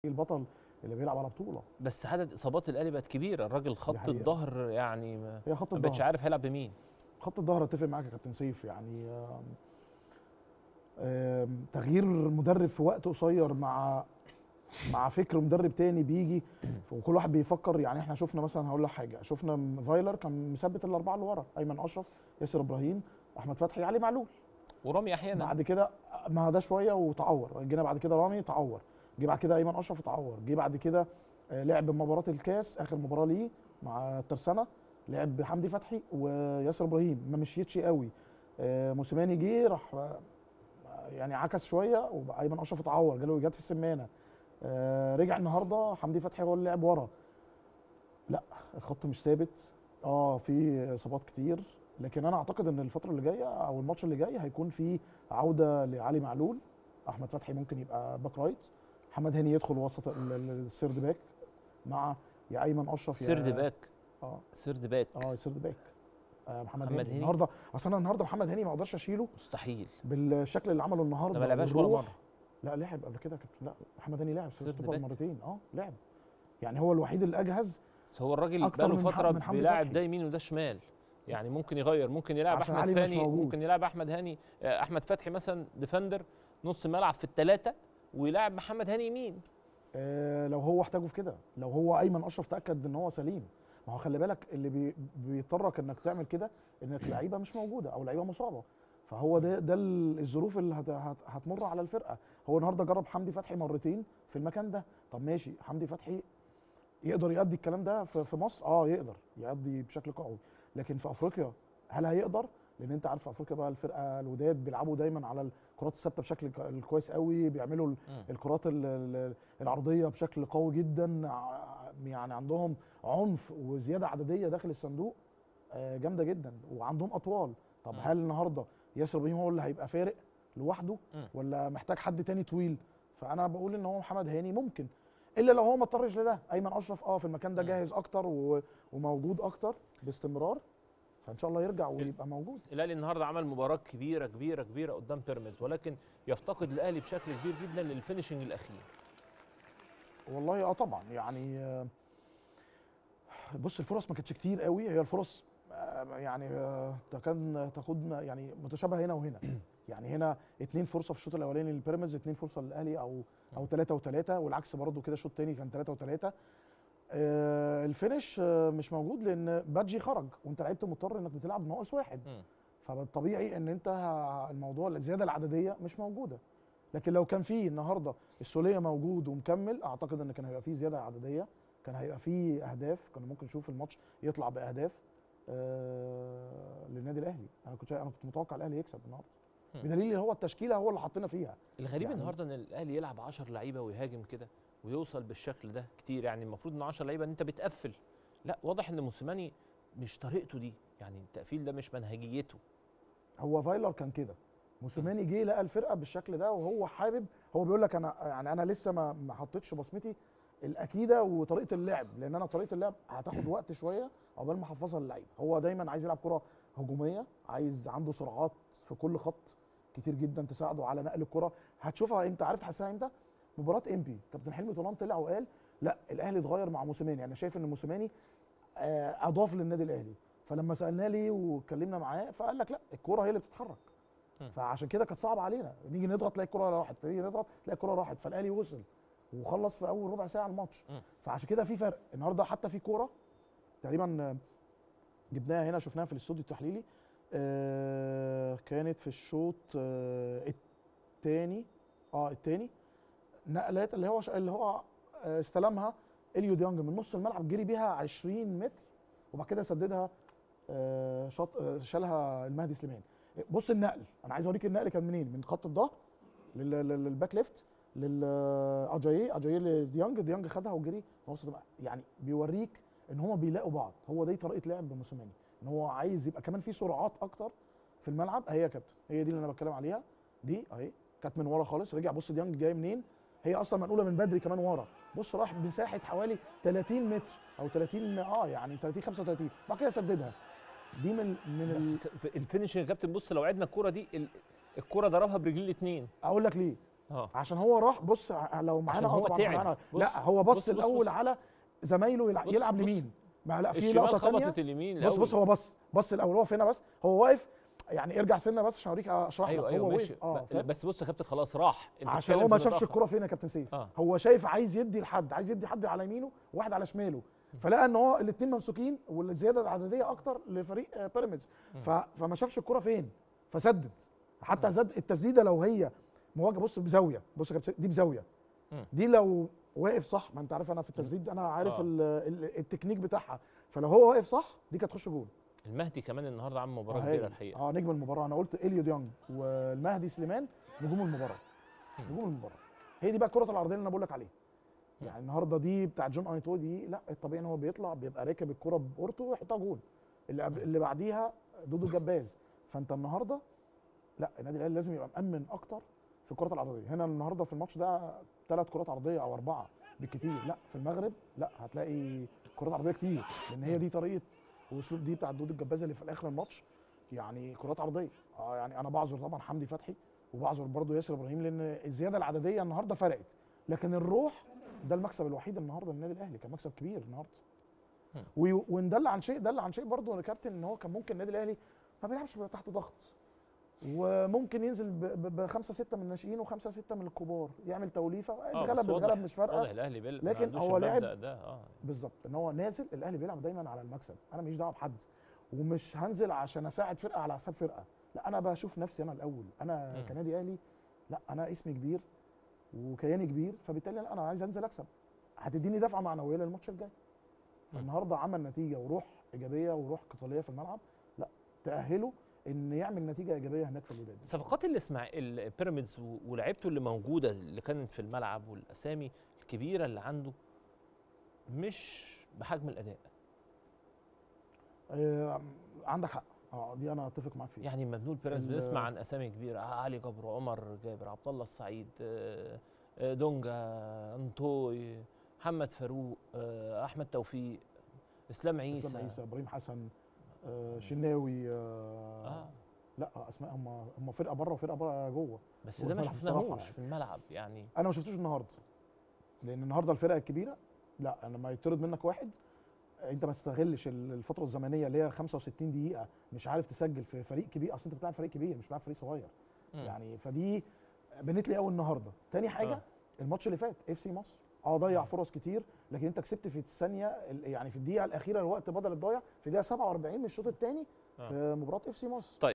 البطل اللي بيلعب على بطوله بس عدد اصابات الاهلي بقت كبيره الراجل خط حقيقة. الظهر يعني ما هي خط ما بقتش الظهر عارف هيلعب بمين خط الظهر اتفق معاك يا كابتن سيف يعني آم، آم، تغيير مدرب في وقت قصير مع مع فكر مدرب تاني بيجي وكل واحد بيفكر يعني احنا شفنا مثلا هقول لك حاجه شفنا م- فايلر كان مثبت الاربعه اللي ورا ايمن اشرف ياسر ابراهيم احمد فتحي علي معلول ورامي احيانا بعد كده ما ده شويه وتعور جينا بعد كده رامي تعور جه بعد كده ايمن اشرف اتعور جه بعد كده آه، لعب مباراه الكاس اخر مباراه ليه مع الترسانه لعب حمدي فتحي وياسر ابراهيم ما مشيتش قوي آه، موسيماني جه راح آه، يعني عكس شويه وايمن اشرف اتعور جاله ايجاد في السمانه آه، رجع النهارده حمدي فتحي هو اللي لعب ورا لا الخط مش ثابت اه في اصابات كتير لكن انا اعتقد ان الفتره اللي جايه او الماتش اللي جاي هيكون في عوده لعلي معلول احمد فتحي ممكن يبقى باك رايت محمد هاني يدخل وسط ال- ال- السيرد باك مع يا ايمن اشرف يا سيرد باك اه سيرد باك اه السيرد باك آه محمد, محمد هاني هاني؟ النهارده اصل انا النهارده محمد هاني ما اقدرش اشيله مستحيل بالشكل اللي عمله النهارده ده ما لعبهاش ولا والروح. مره لا لعب قبل كده يا كابتن لا محمد هاني لعب سيرد سوبر باك؟ مرتين اه لعب يعني هو الوحيد اللي اجهز بس هو الراجل أكتر بقاله من مح- فتره من حمدي بيلاعب فتحي. ده يمين وده شمال يعني ممكن يغير ممكن يلعب عشان احمد علي مش فاني موجود. ممكن يلعب احمد هاني آه، احمد فتحي مثلا ديفندر نص ملعب في الثلاثه ويلعب محمد هاني يمين آه لو هو احتاجه في كده لو هو ايمن اشرف تاكد ان هو سليم ما هو خلي بالك اللي بي بيضطرك انك تعمل كده انك لعيبه مش موجوده او لعيبه مصابه فهو ده ده ال- الظروف اللي هت هت هتمر على الفرقه هو النهارده جرب حمدي فتحي مرتين في المكان ده طب ماشي حمدي فتحي يقدر يأدي الكلام ده في في مصر اه يقدر يأدي بشكل قوي لكن في افريقيا هل هيقدر لان انت عارف في افريقيا بقى الفرقه الوداد بيلعبوا دايما على الكرات الثابته بشكل ك- كويس قوي بيعملوا ال- مم. الكرات ال- ال- العرضيه بشكل قوي جدا ع- يعني عندهم عنف وزياده عدديه داخل الصندوق آه، جامده جدا وعندهم اطوال طب مم. هل النهارده ياسر ابراهيم هو اللي هيبقى فارق لوحده مم. ولا محتاج حد تاني طويل فانا بقول ان هو محمد هاني ممكن الا لو هو ما اضطرش لده ايمن اشرف اه في المكان ده مم. جاهز اكتر و- وموجود اكتر باستمرار فان شاء الله يرجع ويبقى موجود الاهلي النهارده عمل مباراه كبيره كبيره كبيره قدام بيراميدز ولكن يفتقد الاهلي بشكل كبير جدا للفينشنج الاخير والله اه طبعا يعني آه، بص الفرص ما كانتش كتير قوي هي الفرص آه، يعني آه، تكاد تكون يعني متشابهه هنا وهنا يعني هنا اتنين فرصه في الشوط الاولاني للبيراميدز اتنين فرصه للاهلي او او ثلاثه وثلاثه والعكس برضه كده الشوط الثاني كان ثلاثه وثلاثه آه، الفينش آه، مش موجود لان بادجي خرج وانت لعبت مضطر انك بتلعب ناقص واحد مم. فالطبيعي ان انت الموضوع الزياده العدديه مش موجوده لكن لو كان فيه النهارده السوليه موجود ومكمل اعتقد ان كان هيبقى فيه زياده عدديه كان هيبقى فيه اهداف كنا ممكن نشوف الماتش يطلع باهداف آه للنادي الاهلي انا كنت شايف- انا كنت متوقع الاهلي يكسب النهارده مم. بدليل ان هو التشكيله هو اللي حطينا فيها الغريب يعني- النهارده ان الاهلي يلعب 10 لعيبه ويهاجم كده ويوصل بالشكل ده كتير يعني المفروض ان 10 لعيبه ان انت بتقفل لا واضح ان موسيماني مش طريقته دي يعني التقفيل ده مش منهجيته هو فايلر كان كده موسيماني جه لقى الفرقه بالشكل ده وهو حابب هو بيقول لك انا يعني انا لسه ما ما حطيتش بصمتي الاكيده وطريقه اللعب لان انا طريقه اللعب هتاخد وقت شويه عقبال ما احفظها للعيبه هو دايما عايز يلعب كره هجوميه عايز عنده سرعات في كل خط كتير جدا تساعده على نقل الكره هتشوفها امتى عارف تحسها امتى مباراه امبي كابتن حلمي طولان طلع وقال لا الاهلي اتغير مع موسيماني انا شايف ان موسيماني آه، اضاف للنادي الاهلي فلما سالناه ليه واتكلمنا معاه فقال لك لا الكوره هي اللي بتتحرك مم. فعشان كده كانت صعبه علينا نيجي نضغط تلاقي الكوره راحت نيجي نضغط تلاقي الكوره راحت فالاهلي وصل وخلص في اول ربع ساعه الماتش مم. فعشان كده في فرق النهارده حتى في كوره تقريبا آه، جبناها هنا شفناها في الاستوديو التحليلي آه، كانت في الشوط آه، الثاني اه الثاني نقلات اللي هو اللي هو آه، استلمها اليو ديانج من نص الملعب جري بيها 20 متر وبعد كده سددها آه، شاط آه، شالها المهدي سليمان بص النقل انا عايز اوريك النقل كان منين من خط الظهر لل- لل- للباك ليفت للاجاييه اجاييه لديانج ديانج خدها وجري وسط الملعب. يعني بيوريك ان هما بيلاقوا بعض هو دي طريقه لعب موسيماني ان هو عايز يبقى كمان في سرعات اكتر في الملعب اهي يا كابتن هي دي اللي انا بتكلم عليها دي اهي كانت من ورا خالص رجع بص ديانج جاي منين هي اصلا منقوله من بدري كمان ورا بص راح مساحه حوالي 30 متر او 30 اه يعني 30 35 بعد كده سددها دي من من ال... بس في الفينشنج يا كابتن بص لو عدنا الكوره دي ال- الكوره ضربها برجلين الاثنين اقول لك ليه اه عشان هو راح بص ع- لو معانا عشان هو طبعاً تعب. معانا- بص- لا هو بص, بص- بص- الاول بص. على زمايله يلعب, بص- يلعب بص. لمين ما لا في الشمال لقطه ثانيه خبطت اليمين بص الأول. بص هو بص بص الاول هو فين بس هو واقف يعني ارجع سنه بس عشان اوريك اشرح ايوه لك ايوه هو ماشي وقف اه ب- فاهم؟ بس بص يا كابتن خلاص راح انت عشان بتتكلم هو ما في شافش متأخر. الكرة فين يا كابتن سيف آه. هو شايف عايز يدي لحد عايز يدي حد على يمينه وواحد على شماله فلقى ان هو الاثنين ممسوكين والزياده العدديه اكتر لفريق آه، بيراميدز ف- فما شافش الكرة فين فسدد حتى زد التسديده لو هي مواجهه بص بزاويه بص يا كابتن دي بزاويه مم. دي لو واقف صح ما انت عارف انا في التسديد انا عارف آه. ال- ال- التكنيك بتاعها فلو هو واقف صح دي كانت تخش جول المهدي كمان النهارده عمل مباراه آه، كبيره هايل. الحقيقه اه نجم المباراه انا قلت اليو ديانج والمهدي سليمان نجوم المباراه مم. نجوم المباراه هي دي بقى الكره العرضيه اللي انا بقول لك عليها يعني النهارده دي بتاع جون ايتو دي لا الطبيعي ان هو بيطلع بيبقى راكب الكره بقورته ويحطها جول اللي قبل اللي بعديها دودو الجباز فانت النهارده لا النادي الاهلي لازم يبقى مأمن اكتر في الكرات العرضيه هنا النهارده في الماتش ده ثلاث كرات عرضيه او اربعه بالكتير لا في المغرب لا هتلاقي كرات عرضيه كتير لان هي دي طريقه واسلوب دي بتاع دودو الجباز اللي في الاخر الماتش يعني كرات عرضيه اه يعني انا بعذر طبعا حمدي فتحي وبعذر برضه ياسر ابراهيم لان الزياده العدديه النهارده فرقت لكن الروح ده المكسب الوحيد النهارده للنادي الاهلي كان مكسب كبير النهارده مم. وي- وان دل عن شيء دل عن شيء برضه يا كابتن ان هو كان ممكن النادي الاهلي ما بيلعبش تحت ضغط وممكن ينزل ب- ب- بخمسه سته من الناشئين وخمسه سته من الكبار يعمل توليفه آه، اتغلب بس واضح- اتغلب مش فارقه واضح الاهلي بيل ما لكن عندوش هو المبدأ لعب- ده اه بالظبط ان هو نازل الاهلي بيلعب دايما على المكسب انا ماليش دعوه بحد ومش هنزل عشان اساعد فرقه على حساب فرقه لا انا بشوف نفسي انا الاول انا مم. كنادي اهلي لا انا اسمي كبير وكياني كبير فبالتالي لا انا عايز انزل اكسب هتديني دفعه معنويه للماتش الجاي مم. فالنهارده عمل نتيجه وروح ايجابيه وروح قتاليه في الملعب لا تاهله ان يعمل نتيجه ايجابيه هناك في الوداد صفقات اللي اسمع البيراميدز و- ولاعيبته اللي موجوده اللي كانت في الملعب والاسامي الكبيره اللي عنده مش بحجم الاداء آه عندك حق اه دي انا اتفق معاك فيها يعني مبنول بيراميدز ال- بنسمع عن اسامي كبيره علي جبر عمر جابر عبد الله السعيد آه، آه، دونجا انطوي محمد فاروق آه، احمد توفيق اسلام عيسى اسلام عيسى ابراهيم حسن آه شناوي آه اه لا اسماء هم هم فرقه بره وفرقه بره جوه بس ده ما والملعب بصراحة شفناهوش يعني. في الملعب يعني انا ما شفتوش النهارده لان النهارده الفرق الكبيره لا لما يطرد منك واحد انت ما تستغلش ال- الفتره الزمنيه اللي هي 65 دقيقه مش عارف تسجل في فريق كبير اصل انت بتلعب فريق كبير مش بتلعب فريق صغير مم. يعني فدي بنت لي قوي النهارده تاني حاجه آه. الماتش اللي فات اف سي مصر اه ضيع آه. فرص كتير لكن انت كسبت في الثانيه ال- يعني في الدقيقه الاخيره الوقت بدل الضايع في دقيقه 47 من الشوط الثاني آه. في مباراه اف سي مصر